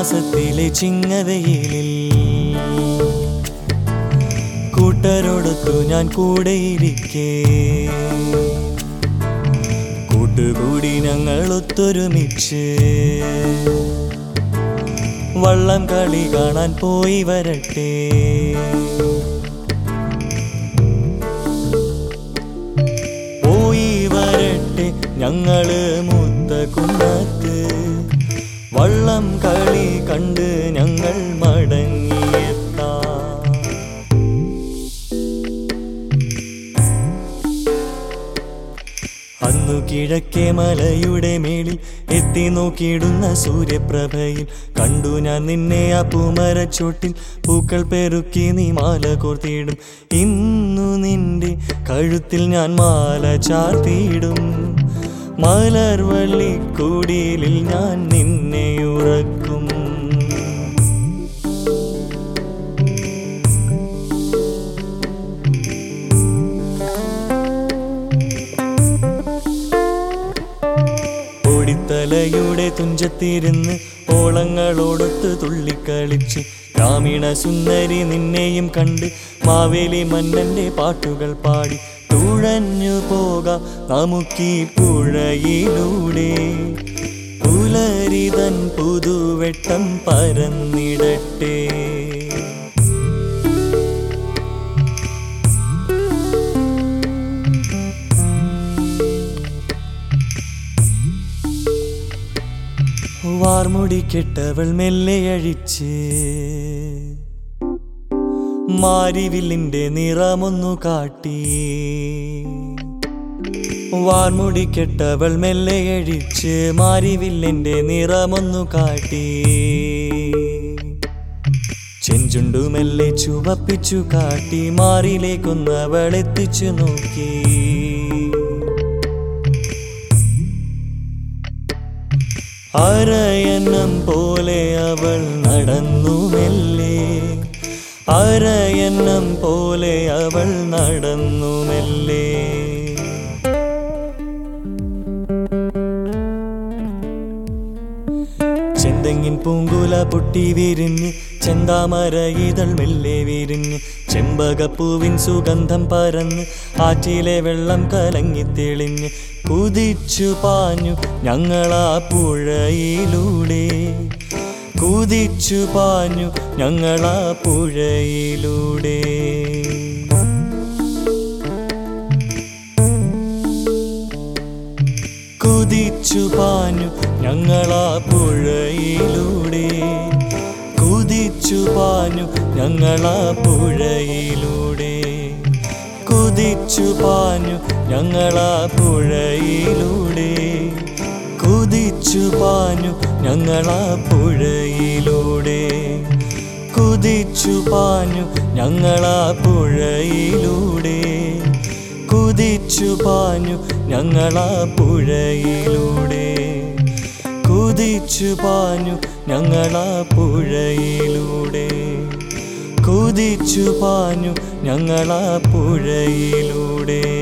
മാസത്തിലെ ചിങ്ങവെയിലിൽ കൂട്ടരോടൊത്തു ഞാൻ കൂടെയിരിക്കേ കൂട്ടുകൂടി ഞങ്ങൾ ഒത്തൊരുമിച്ച് വള്ളം കളി കാണാൻ പോയി വരട്ടെ പോയി വരട്ടെ ഞങ്ങള് മുത്ത കുന്നത്ത് വള്ളം കളി കണ്ട് ഞങ്ങൾ മടങ്ങിയെത്താം അന്നു കിഴക്കേ മലയുടെ മേളിൽ എത്തി നോക്കിയിടുന്ന സൂര്യപ്രഭയിൽ കണ്ടു ഞാൻ നിന്നെ ആ പൂമരച്ചോട്ടിൽ പൂക്കൾ പെറുക്കി നീ മാല കോർത്തിയിടും ഇന്നു നിന്റെ കഴുത്തിൽ ഞാൻ മാല ചാർത്തിയിടും മലർവള്ളിക്കൂടിയിലിൽ ഞാൻ നിന്നെ ഉറക്കും ഓടിത്തലയുടെ തുഞ്ചത്തിരുന്ന് ഓളങ്ങളോടൊത്ത് തുള്ളിക്കളിച്ച് ഗ്രാമീണ സുന്ദരി നിന്നെയും കണ്ട് മാവേലി മന്നന്റെ പാട്ടുകൾ പാടി തുഴഞ്ഞു പോകാം നമുക്കീ പുഴയിലൂടെ പുലരിതൻ പുതുവെട്ടം പരന്നിടട്ടെ വാർമുടി കെട്ടവൾ മെല്ലെ അഴിച്ച് മാരിവില്ലിന്റെ നിറമൊന്നു കാട്ടി വാർമുടി കെട്ടവൾ മെല്ലെ അഴിച്ച് മാരിവില്ലിന്റെ നിറമൊന്നു കാട്ടി ചെഞ്ചുണ്ടു മെല്ലെ ചുവപ്പിച്ചു കാട്ടി മാറിലേക്കൊന്നവൾ എത്തിച്ചു നോക്കി അരയന്നം പോലെ അവൾ നടന്നു മെല്ലെ അരയന്നം പോലെ അവൾ നടന്നു മെല്ലെ ചെന്തെങ്ങിൻ പൂങ്കുല പൊട്ടി വിരിഞ്ഞ് ചെന്താമര ഇതൾ മെല്ലെ വിരിഞ്ഞ് ചെമ്പകപ്പൂവിൻ സുഗന്ധം പരന്ന് ആറ്റിലെ വെള്ളം കലങ്ങി തെളിഞ്ഞ് കുതിച്ചു പാഞ്ഞു ഞങ്ങളാ പുഴയിലൂടെ കുതിച്ചു പാഞ്ഞു ഞങ്ങളാ പുഴയിലൂടെ കുതിച്ചു പാഞ്ഞു ഞങ്ങളാ പുഴയിലൂടെ കുതിച്ചു പാഞ്ഞു ഞങ്ങളാ പുഴയിലൂടെ കുതിച്ചു പാഞ്ഞു ഞങ്ങളാ പുഴയിലൂടെ കുതിച്ചു പാഞ്ഞു ഞങ്ങളാ പുഴയിലൂടെ കുതിച്ചു പാഞ്ഞു ഞങ്ങളാ പുഴയിലൂടെ കുതിച്ചു പാഞ്ഞു ഞങ്ങളാ പുഴയിലൂടെ കുതിച്ചു പാഞ്ഞു ഞങ്ങളാ പുഴയിലൂടെ കുതിച്ചു പാഞ്ഞു ഞങ്ങളാ പുഴയിലൂടെ